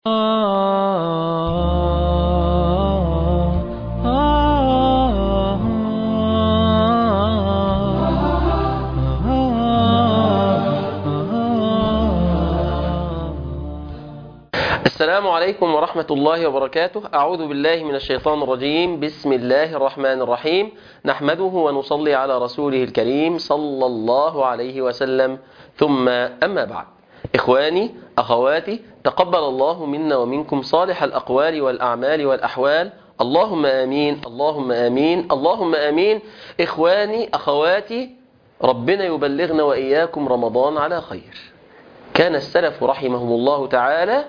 السلام عليكم ورحمة الله وبركاته أعوذ بالله من الشيطان الرجيم بسم الله الرحمن الرحيم نحمده ونصلي على رسوله الكريم صلى الله عليه وسلم ثم أما بعد إخواني أخواتي تقبل الله منا ومنكم صالح الأقوال والأعمال والأحوال اللهم آمين اللهم آمين اللهم آمين إخواني أخواتي ربنا يبلغنا وإياكم رمضان على خير كان السلف رحمهم الله تعالى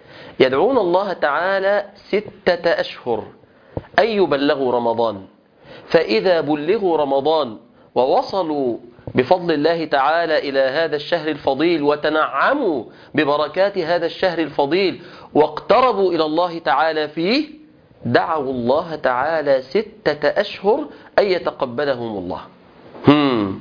يدعون الله تعالى ستة أشهر أن يبلغوا رمضان فإذا بلغوا رمضان ووصلوا بفضل الله تعالى إلى هذا الشهر الفضيل وتنعموا ببركات هذا الشهر الفضيل واقتربوا إلى الله تعالى فيه دعوا الله تعالى ستة أشهر أن يتقبلهم الله هم.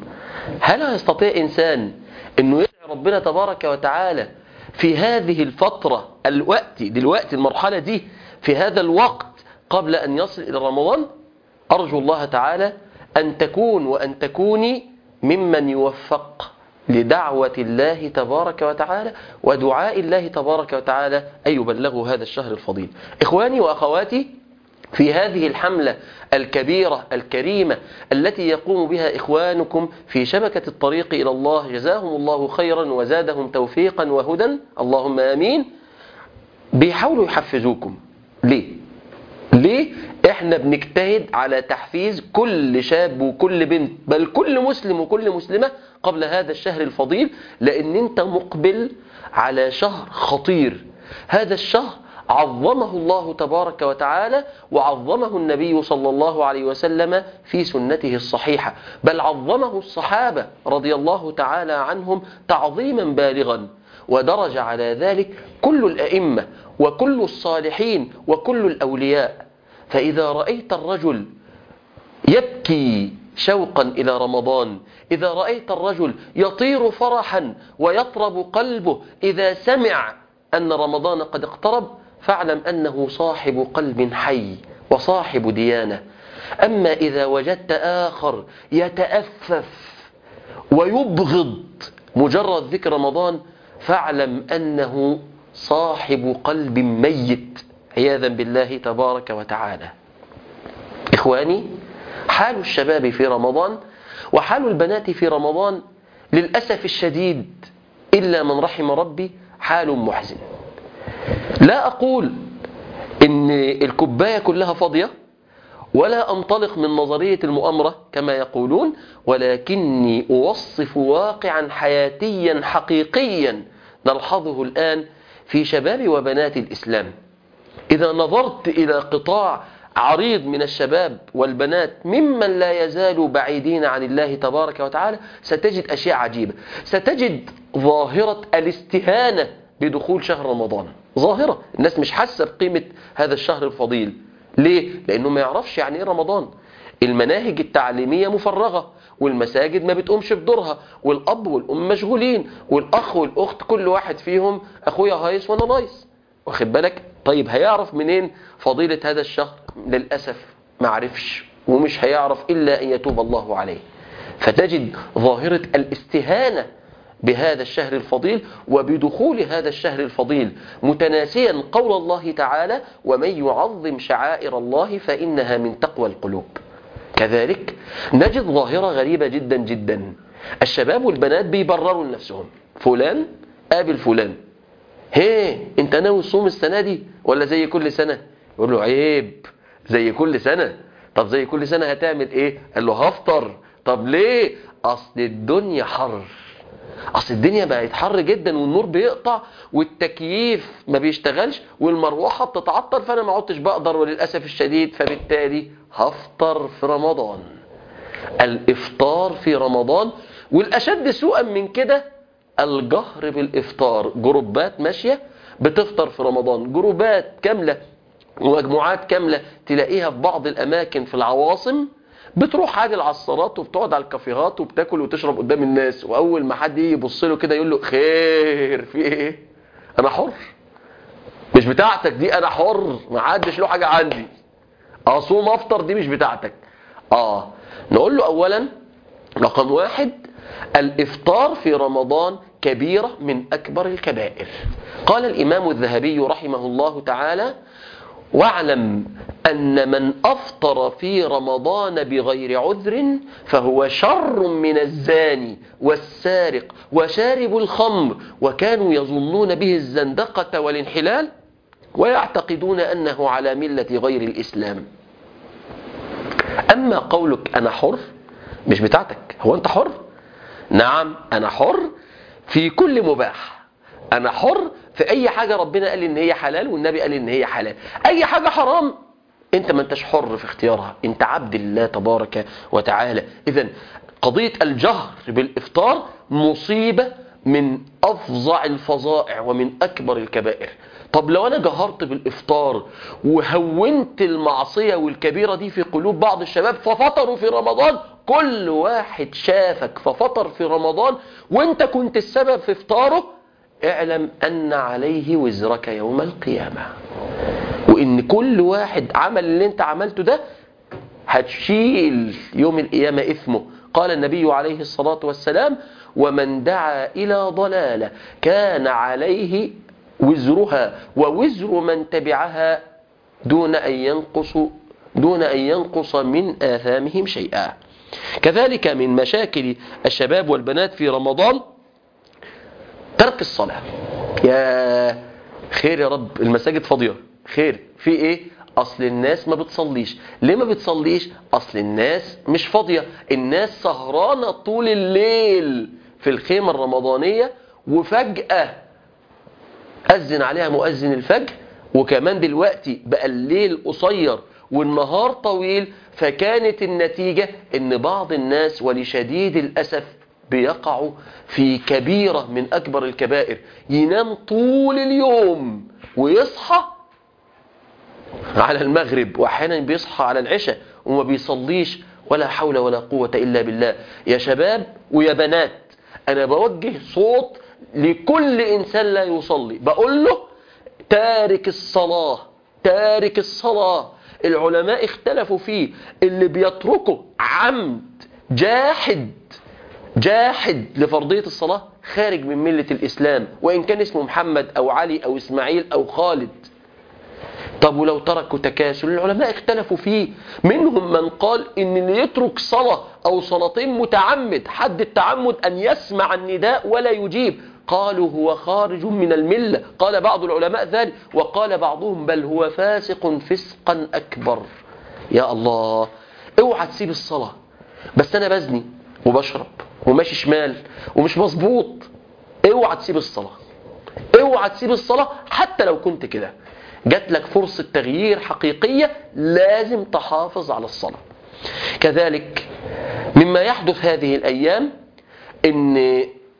هل يستطيع إنسان أنه يدعي ربنا تبارك وتعالى في هذه الفترة الوقت دلوقتي المرحلة دي في هذا الوقت قبل أن يصل إلى رمضان أرجو الله تعالى أن تكون وأن تكوني ممن يوفق لدعوة الله تبارك وتعالى ودعاء الله تبارك وتعالى أن يبلغوا هذا الشهر الفضيل إخواني وأخواتي في هذه الحملة الكبيرة الكريمة التي يقوم بها إخوانكم في شبكة الطريق إلى الله جزاهم الله خيرا وزادهم توفيقا وهدى اللهم آمين بيحاولوا يحفزوكم ليه؟ ليه؟ احنا بنجتهد على تحفيز كل شاب وكل بنت بل كل مسلم وكل مسلمة قبل هذا الشهر الفضيل لأن انت مقبل على شهر خطير هذا الشهر عظمه الله تبارك وتعالى وعظمه النبي صلى الله عليه وسلم في سنته الصحيحة بل عظمه الصحابة رضي الله تعالى عنهم تعظيما بالغا ودرج على ذلك كل الأئمة وكل الصالحين وكل الأولياء فإذا رأيت الرجل يبكي شوقا إلى رمضان إذا رأيت الرجل يطير فرحا ويطرب قلبه إذا سمع أن رمضان قد اقترب فاعلم أنه صاحب قلب حي وصاحب ديانة أما إذا وجدت آخر يتأفف ويبغض مجرد ذكر رمضان فاعلم أنه صاحب قلب ميت عياذا بالله تبارك وتعالى إخواني حال الشباب في رمضان وحال البنات في رمضان للأسف الشديد إلا من رحم ربي حال محزن لا أقول إن الكوباية كلها فاضية ولا أنطلق من نظرية المؤامرة كما يقولون ولكني أوصف واقعا حياتيا حقيقيا نلحظه الآن في شباب وبنات الإسلام إذا نظرت إلى قطاع عريض من الشباب والبنات ممن لا يزالوا بعيدين عن الله تبارك وتعالى ستجد أشياء عجيبة ستجد ظاهرة الاستهانة بدخول شهر رمضان ظاهرة الناس مش حاسة بقيمة هذا الشهر الفضيل ليه؟ لأنه ما يعرفش يعني إيه رمضان المناهج التعليمية مفرغة والمساجد ما بتقومش بدورها والأب والأم مشغولين والأخ والأخت كل واحد فيهم أخويا هايص وأنا نايص واخد بالك طيب هيعرف منين فضيلة هذا الشهر للأسف ما عرفش ومش هيعرف إلا أن يتوب الله عليه فتجد ظاهرة الاستهانة بهذا الشهر الفضيل وبدخول هذا الشهر الفضيل متناسيا قول الله تعالى ومن يعظم شعائر الله فإنها من تقوى القلوب كذلك نجد ظاهرة غريبة جدا جدا الشباب والبنات بيبرروا لنفسهم فلان قابل فلان هي انت ناوي تصوم السنة دي ولا زي كل سنة يقول له عيب زي كل سنة طب زي كل سنة هتعمل ايه قال له هفطر طب ليه اصل الدنيا حر اصل الدنيا بقت حر جدا والنور بيقطع والتكييف ما بيشتغلش والمروحه بتتعطل فانا ما عدتش بقدر وللاسف الشديد فبالتالي هفطر في رمضان الافطار في رمضان والاشد سوءا من كده الجهر بالافطار جروبات ماشيه بتفطر في رمضان جروبات كامله ومجموعات كامله تلاقيها في بعض الاماكن في العواصم بتروح عادي العصارات وبتقعد على الكافيهات وبتاكل وتشرب قدام الناس واول ما حد يجي يبص له كده يقول له خير في ايه انا حر مش بتاعتك دي انا حر ما حدش له حاجه عندي اصوم افطر دي مش بتاعتك اه نقول له اولا رقم واحد الافطار في رمضان كبيره من اكبر الكبائر قال الامام الذهبي رحمه الله تعالى واعلم أن من أفطر في رمضان بغير عذر فهو شر من الزاني والسارق وشارب الخمر وكانوا يظنون به الزندقة والانحلال ويعتقدون أنه على ملة غير الإسلام أما قولك أنا حر مش بتاعتك هو أنت حر نعم أنا حر في كل مباح أنا حر في أي حاجة ربنا قال إن هي حلال والنبي قال إن هي حلال أي حاجة حرام أنت ما أنتش حر في اختيارها أنت عبد الله تبارك وتعالى إذا قضية الجهر بالإفطار مصيبة من أفظع الفظائع ومن أكبر الكبائر طب لو أنا جهرت بالإفطار وهونت المعصية والكبيرة دي في قلوب بعض الشباب ففطروا في رمضان كل واحد شافك ففطر في رمضان وانت كنت السبب في افطاره اعلم أن عليه وزرك يوم القيامة وإن كل واحد عمل اللي انت عملته ده هتشيل يوم القيامة إثمه قال النبي عليه الصلاة والسلام ومن دعا إلى ضلالة كان عليه وزرها ووزر من تبعها دون أن ينقص دون أن ينقص من آثامهم شيئا كذلك من مشاكل الشباب والبنات في رمضان ترك الصلاة يا خير يا رب المساجد فاضية خير في ايه اصل الناس ما بتصليش ليه ما بتصليش اصل الناس مش فاضية الناس سهرانة طول الليل في الخيمة الرمضانية وفجأة أذن عليها مؤذن الفجر وكمان دلوقتي بقى الليل قصير والنهار طويل فكانت النتيجة ان بعض الناس ولشديد الأسف بيقعوا في كبيرة من أكبر الكبائر ينام طول اليوم ويصحى على المغرب وأحيانا بيصحى على العشاء وما بيصليش ولا حول ولا قوة إلا بالله يا شباب ويا بنات أنا بوجه صوت لكل إنسان لا يصلي بقول له تارك الصلاة تارك الصلاة العلماء اختلفوا فيه اللي بيتركه عمد جاحد جاحد لفرضية الصلاة خارج من ملة الإسلام وإن كان اسمه محمد أو علي أو إسماعيل أو خالد طب ولو تركوا تكاسل العلماء اختلفوا فيه منهم من قال ان اللي يترك صلاة او صلاتين متعمد حد التعمد ان يسمع النداء ولا يجيب قالوا هو خارج من الملة قال بعض العلماء ذلك وقال بعضهم بل هو فاسق فسقا أكبر يا الله اوعى تسيب الصلاة بس أنا بزني وبشرب وماشي شمال ومش مظبوط اوعى تسيب الصلاة اوعى تسيب الصلاة حتى لو كنت كده جات لك فرصة تغيير حقيقية لازم تحافظ على الصلاة كذلك مما يحدث هذه الأيام ان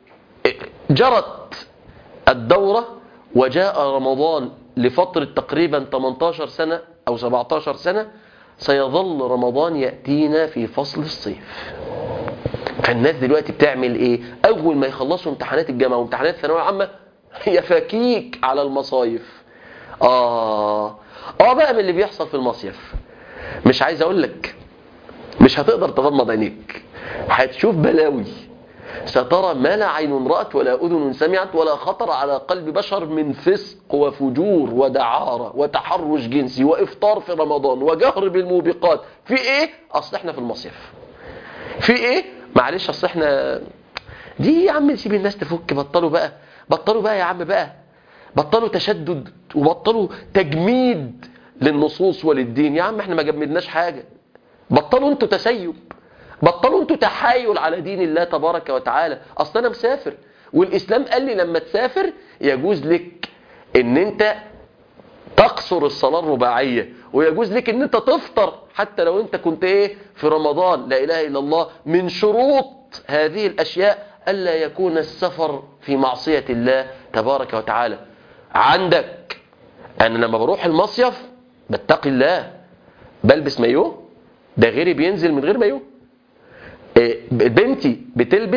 جرت الدورة وجاء رمضان لفترة تقريبا 18 سنة أو 17 سنة سيظل رمضان يأتينا في فصل الصيف فالناس دلوقتي بتعمل ايه اول ما يخلصوا امتحانات الجامعة وامتحانات الثانوية العامة يفاكيك على المصايف اه اه بقى من اللي بيحصل في المصيف مش عايز اقول لك مش هتقدر تغمض عينيك هتشوف بلاوي سترى ما لا عين رأت ولا أذن سمعت ولا خطر على قلب بشر من فسق وفجور ودعارة وتحرش جنسي وإفطار في رمضان وجهر بالموبقات في إيه؟ أصل إحنا في المصيف في إيه؟ معلش أصل إحنا دي يا عم سيب الناس تفك بطلوا بقى بطلوا بقى يا عم بقى بطلوا تشدد وبطلوا تجميد للنصوص وللدين يا عم احنا ما جمدناش حاجة بطلوا انتوا تسيب بطلوا انتوا تحايل على دين الله تبارك وتعالى اصل انا مسافر والاسلام قال لي لما تسافر يجوز لك ان انت تقصر الصلاة الرباعية ويجوز لك ان انت تفطر حتى لو انت كنت ايه في رمضان لا اله الا الله من شروط هذه الاشياء الا يكون السفر في معصية الله تبارك وتعالى عندك انا لما بروح المصيف بتقي الله بلبس مايو ده غيري بينزل من غير مايو بنتي بتلبس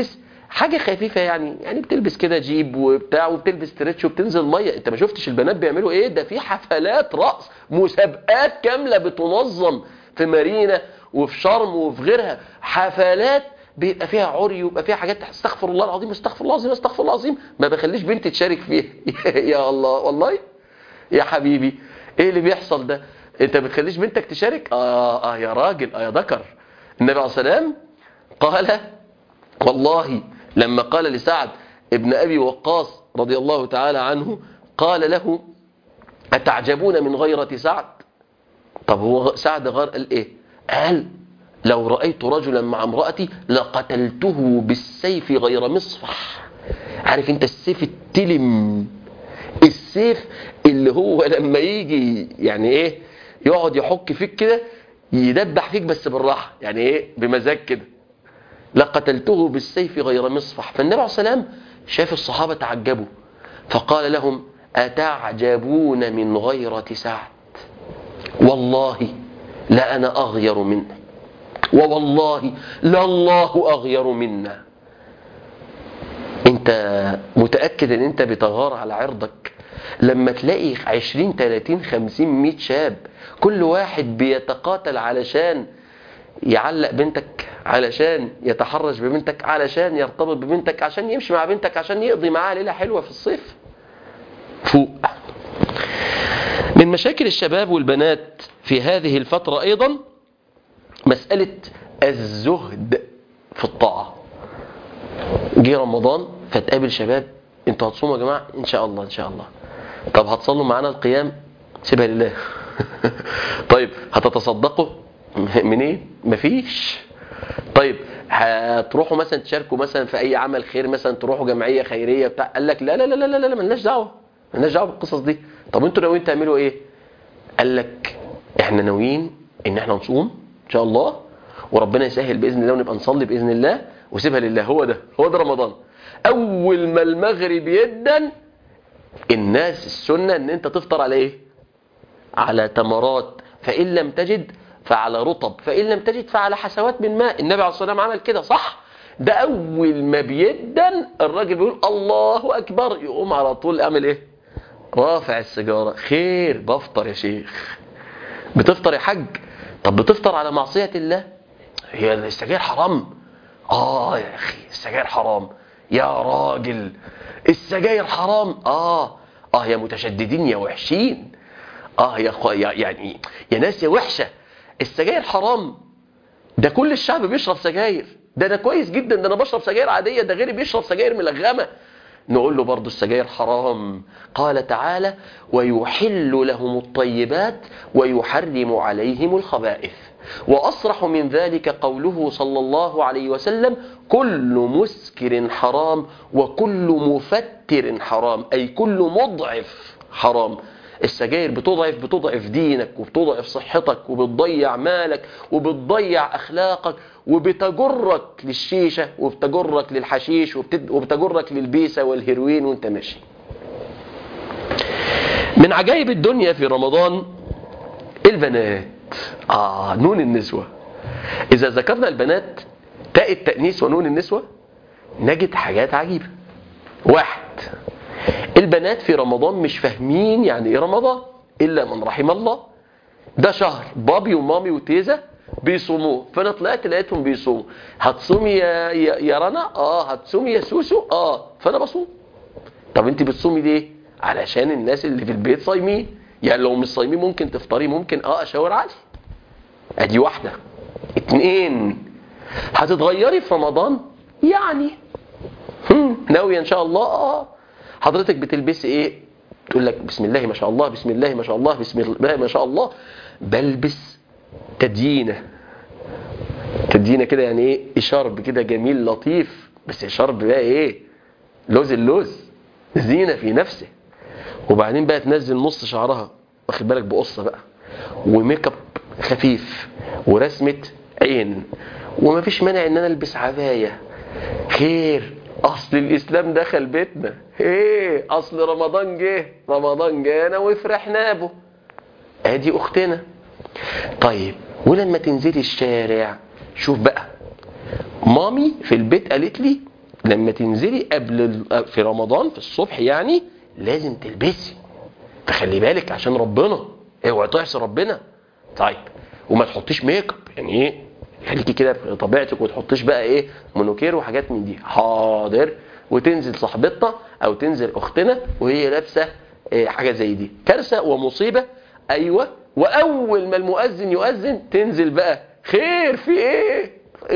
حاجه خفيفه يعني يعني بتلبس كده جيب وبتاع وبتلبس تريتش وبتنزل ميه انت ما شفتش البنات بيعملوا ايه ده في حفلات رقص مسابقات كامله بتنظم في مارينا وفي شرم وفي غيرها حفلات بيبقى فيها عري ويبقى فيها حاجات استغفر الله العظيم استغفر الله العظيم استغفر الله العظيم ما بخليش بنتي تشارك فيها يا الله والله يا حبيبي ايه اللي بيحصل ده انت بتخليش بنتك تشارك اه اه يا راجل اه يا ذكر النبي عليه الصلاه والسلام قال والله لما قال لسعد ابن ابي وقاص رضي الله تعالى عنه قال له اتعجبون من غيرة سعد طب هو سعد غير قال ايه قال لو رأيت رجلا مع امرأتي لقتلته بالسيف غير مصفح عارف انت السيف التلم السيف اللي هو لما يجي يعني ايه يقعد يحك فيك كده يدبح فيك بس بالراحة يعني ايه بمزاج كده لقتلته بالسيف غير مصفح فالنبي عليه الصلاة والسلام شاف الصحابة تعجبوا فقال لهم أتعجبون من غيرة سعد والله لأنا أغير منه ووالله لله أغير منا انت متأكد ان انت بتغار على عرضك لما تلاقي 20 30 50 100 شاب كل واحد بيتقاتل علشان يعلق بنتك علشان يتحرش ببنتك علشان يرتبط ببنتك عشان يمشي مع بنتك عشان يقضي معاها ليلة حلوة في الصيف فوق من مشاكل الشباب والبنات في هذه الفترة أيضا مسألة الزهد في الطاعة جه رمضان فتقابل شباب انتوا هتصوموا يا جماعة ان شاء الله ان شاء الله طب هتصلوا معانا القيام سيبها لله طيب هتتصدقوا منين مفيش طيب هتروحوا مثلا تشاركوا مثلا في اي عمل خير مثلا تروحوا جمعيه خيريه بتاع قال لك لا لا لا لا لا, لا ملناش دعوه ملناش دعوه بالقصص دي طب انتوا ناويين تعملوا ايه قال لك احنا ناويين ان احنا نصوم ان شاء الله وربنا يسهل باذن الله ونبقى نصلي باذن الله وسيبها لله هو ده هو ده رمضان اول ما المغرب يدن الناس السنه ان انت تفطر على ايه على تمرات فان لم تجد فعلى رطب فان لم تجد فعلى حسوات من ماء النبي عليه الصلاه والسلام عمل كده صح ده اول ما بيدن الراجل بيقول الله اكبر يقوم على طول اعمل ايه رافع السيجاره خير بفطر يا شيخ بتفطر يا حاج طب بتفطر على معصيه الله هي السجاير حرام اه يا اخي السجاير حرام يا راجل السجاير حرام اه اه يا متشددين يا وحشين اه يا, خو... يا يعني يا ناس يا وحشه السجاير حرام ده كل الشعب بيشرب سجاير ده انا كويس جدا ده انا بشرب سجاير عاديه ده غيري بيشرب سجاير ملغمه نقول له برضو السجاير حرام قال تعالى ويحل لهم الطيبات ويحرم عليهم الخبائث وأصرح من ذلك قوله صلى الله عليه وسلم كل مسكر حرام وكل مفتر حرام أي كل مضعف حرام السجاير بتضعف بتضعف دينك وبتضعف صحتك وبتضيع مالك وبتضيع أخلاقك وبتجرك للشيشة وبتجرك للحشيش وبتجرك للبيسة والهيروين وانت ماشي من عجائب الدنيا في رمضان البنات آه نون النسوة إذا ذكرنا البنات تاء التأنيس ونون النسوة نجد حاجات عجيبة واحد البنات في رمضان مش فاهمين يعني ايه رمضان إلا من رحم الله ده شهر بابي ومامي وتيزة بيصوموه فانا طلعت لقيتهم بيصوموا هتصومي يا يا, يا رنا اه هتصومي يا سوسو اه فانا بصوم طب انت بتصومي ليه علشان الناس اللي في البيت صايمين يعني لو مش صايمين ممكن تفطري ممكن اه اشاور عادي ادي واحدة اتنين هتتغيري في رمضان يعني هم ناوية ان شاء الله اه حضرتك بتلبسي ايه تقول لك بسم الله ما شاء الله بسم الله ما شاء الله بسم الله ما شاء الله بلبس تديينه تديينه كده يعني ايه شرب كده جميل لطيف بس شرب بقى ايه لوز اللوز زينه في نفسه وبعدين بقى تنزل نص شعرها واخد بالك بقصه بقى وميك اب خفيف ورسمه عين ومفيش مانع ان انا البس عبايه خير اصل الاسلام دخل بيتنا ايه اصل رمضان جه رمضان جانا وفرحنا به ادي اختنا طيب ولما تنزلي الشارع شوف بقى مامي في البيت قالت لي لما تنزلي قبل ال- في رمضان في الصبح يعني لازم تلبسي فخلي بالك عشان ربنا اوعي تعصي ربنا طيب وما تحطيش ميك اب يعني ايه خليكي كده بطبيعتك وتحطيش بقى ايه مونوكير وحاجات من دي حاضر وتنزل صاحبتنا او تنزل اختنا وهي لابسه إيه حاجه زي دي كارثه ومصيبه ايوه واول ما المؤذن يؤذن تنزل بقى خير في ايه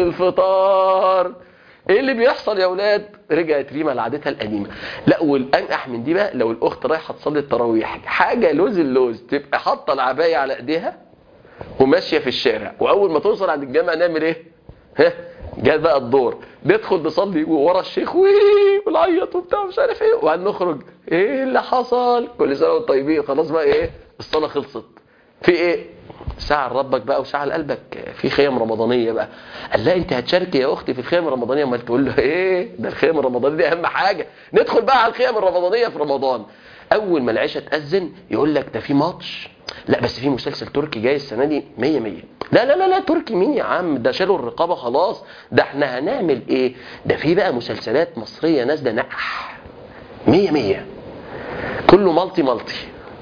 الفطار ايه اللي بيحصل يا اولاد رجعت ريما لعادتها القديمه لا والانقح من دي بقى لو الاخت رايحه تصلي التراويح حاجه لوز اللوز تبقى حاطه العبايه على ايديها وماشيه في الشارع واول ما توصل عند الجامع نعمل ايه ها جاء بقى الدور ندخل نصلي ورا الشيخ وي ونعيط وبتاع مش عارف ايه وهنخرج ايه اللي حصل كل سنه وانتم طيبين خلاص بقى ايه الصلاه خلصت في ايه ساعة لربك بقى وساعة لقلبك في خيم رمضانية بقى قال لا انت هتشاركي يا اختي في الخيم الرمضانية امال تقول له ايه ده الخيم الرمضانية دي اهم حاجة ندخل بقى على الخيم الرمضانية في رمضان اول ما العشاء تأذن يقول لك ده في ماتش لا بس في مسلسل تركي جاي السنة دي 100 100 لا لا لا لا تركي مين يا عم ده شالوا الرقابة خلاص ده احنا هنعمل ايه ده في بقى مسلسلات مصرية نازلة نقح 100 100 كله مالتي مالتي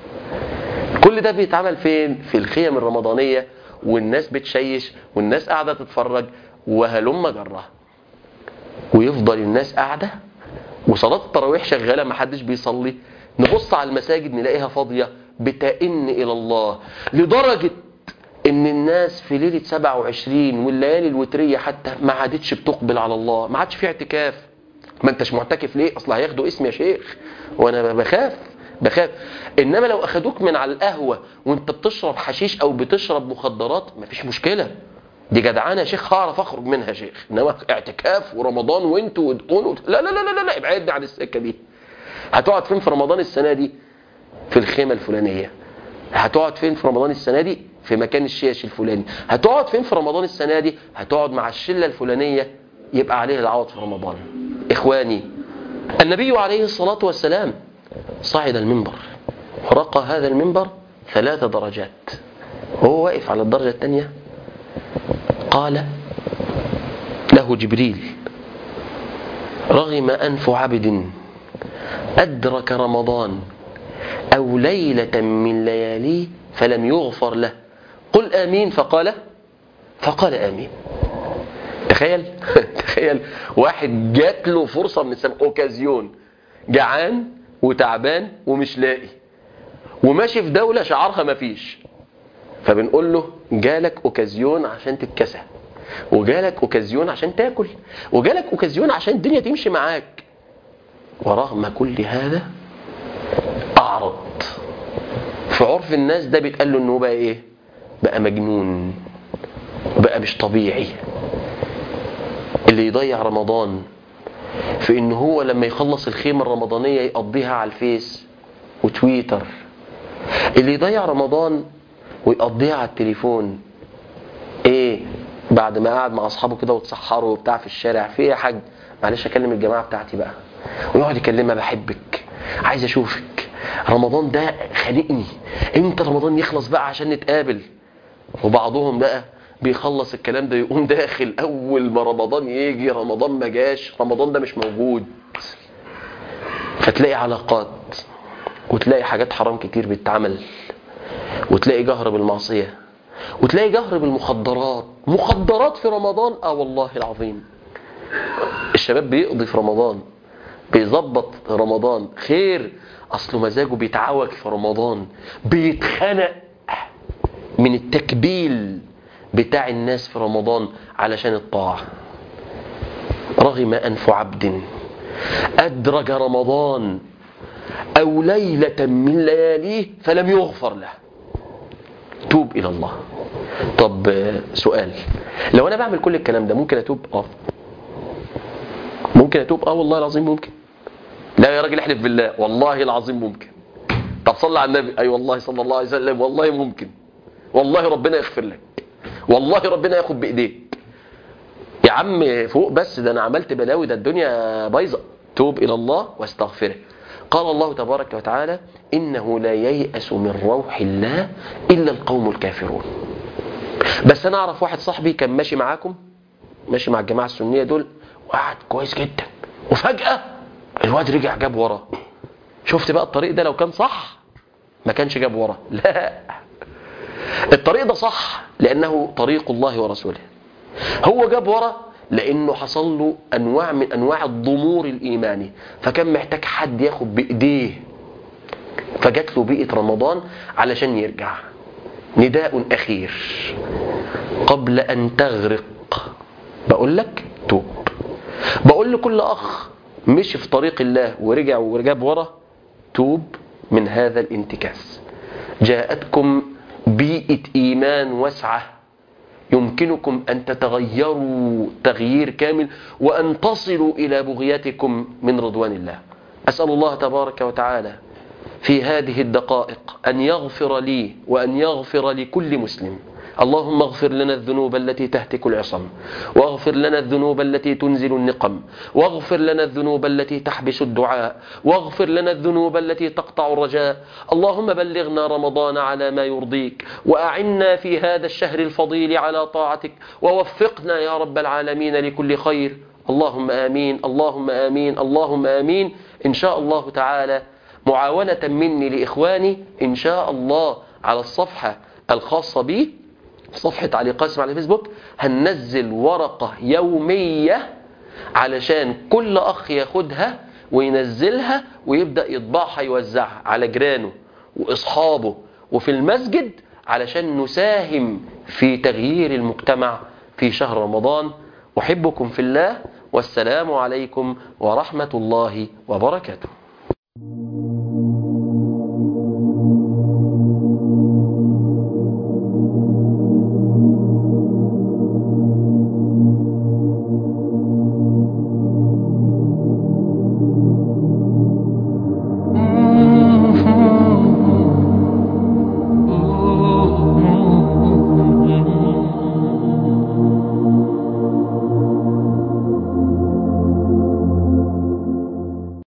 كل ده بيتعمل فين في الخيم الرمضانية والناس بتشيش والناس قاعدة تتفرج وهلم جرة ويفضل الناس قاعدة وصلاة التراويح شغالة محدش بيصلي نبص على المساجد نلاقيها فاضية بتئن إلى الله لدرجة ان الناس في ليلة 27 والليالي الوترية حتى ما عادتش بتقبل على الله ما عادش في اعتكاف ما انتش معتكف ليه اصل هياخدوا اسم يا شيخ وانا بخاف بخاف انما لو اخدوك من على القهوة وانت بتشرب حشيش او بتشرب مخدرات مفيش مشكلة دي جدعانه يا شيخ هعرف اخرج منها يا شيخ انما اعتكاف ورمضان وانتوا وتقولوا لا لا لا لا لا ابعدني عن السكه دي هتقعد فين في رمضان السنه دي في الخيمه الفلانيه هتقعد فين في رمضان السنه دي في مكان الشيش الفلاني هتقعد فين في رمضان السنه دي هتقعد مع الشله الفلانيه يبقى عليه العوض في رمضان اخواني النبي عليه الصلاه والسلام صعد المنبر ورقى هذا المنبر ثلاث درجات وهو واقف على الدرجه الثانيه قال له جبريل رغم أنف عبد أدرك رمضان أو ليلة من لياليه فلم يغفر له قل آمين فقال فقال آمين تخيل تخيل واحد جات له فرصة من السماء أوكازيون جعان وتعبان ومش لاقي وماشي في دولة شعارها مفيش فبنقول له جالك اوكازيون عشان تتكسى وجالك اوكازيون عشان تاكل وجالك اوكازيون عشان الدنيا تمشي معاك ورغم كل هذا اعرض في عرف الناس ده بيتقال له انه بقى ايه بقى مجنون بقى مش طبيعي اللي يضيع رمضان في ان هو لما يخلص الخيمه الرمضانيه يقضيها على الفيس وتويتر اللي يضيع رمضان ويقضيها على التليفون ايه بعد ما قعد مع اصحابه كده وتسحروا وبتاع في الشارع في ايه يا حاج معلش اكلم الجماعه بتاعتي بقى ويقعد يكلمها بحبك عايز اشوفك رمضان ده خانقني امتى رمضان يخلص بقى عشان نتقابل وبعضهم بقى بيخلص الكلام ده يقوم داخل اول ما رمضان يجي رمضان ما جاش رمضان ده مش موجود فتلاقي علاقات وتلاقي حاجات حرام كتير بتتعمل وتلاقي جهر بالمعصية وتلاقي جهر بالمخدرات مخدرات في رمضان اه والله العظيم الشباب بيقضي في رمضان بيظبط رمضان خير اصله مزاجه بيتعوج في رمضان بيتخنق من التكبيل بتاع الناس في رمضان علشان الطاعة رغم أنف عبد أدرج رمضان أو ليلة من لياليه فلم يغفر له توب إلى الله طب سؤال لو أنا بعمل كل الكلام ده ممكن أتوب آه ممكن أتوب آه والله العظيم ممكن لا يا راجل احلف بالله والله العظيم ممكن طب صلى على النبي أي والله صلى الله عليه وسلم والله ممكن والله ربنا يغفر لك والله ربنا ياخد بإيديك يا عم فوق بس ده أنا عملت بلاوي ده الدنيا بايظة توب إلى الله واستغفره قال الله تبارك وتعالى إنه لا ييأس من روح الله إلا القوم الكافرون بس أنا أعرف واحد صاحبي كان ماشي معاكم ماشي مع الجماعة السنية دول وقعد كويس جدا وفجأة الواد رجع جاب ورا شفت بقى الطريق ده لو كان صح ما كانش جاب ورا لا الطريق ده صح لأنه طريق الله ورسوله هو جاب ورا لأنه حصل له أنواع من أنواع الضمور الإيماني فكان محتاج حد ياخد بإيديه فجات له بيئة رمضان علشان يرجع نداء أخير قبل أن تغرق بقول لك توب بقول لكل أخ مشي في طريق الله ورجع ورجاب ورا توب من هذا الانتكاس جاءتكم بيئة إيمان واسعة يمكنكم أن تتغيروا تغيير كامل وأن تصلوا إلى بغيتكم من رضوان الله أسأل الله تبارك وتعالى في هذه الدقائق أن يغفر لي وأن يغفر لكل مسلم اللهم اغفر لنا الذنوب التي تهتك العصم واغفر لنا الذنوب التي تنزل النقم واغفر لنا الذنوب التي تحبس الدعاء واغفر لنا الذنوب التي تقطع الرجاء اللهم بلغنا رمضان على ما يرضيك وأعنا في هذا الشهر الفضيل على طاعتك ووفقنا يا رب العالمين لكل خير اللهم آمين اللهم آمين اللهم آمين إن شاء الله تعالى معاونة مني لإخواني إن شاء الله على الصفحة الخاصة بي صفحة علي قاسم على فيسبوك هننزل ورقة يومية علشان كل أخ ياخدها وينزلها ويبدأ يطبعها يوزعها على جيرانه وإصحابه وفي المسجد علشان نساهم في تغيير المجتمع في شهر رمضان أحبكم في الله والسلام عليكم ورحمة الله وبركاته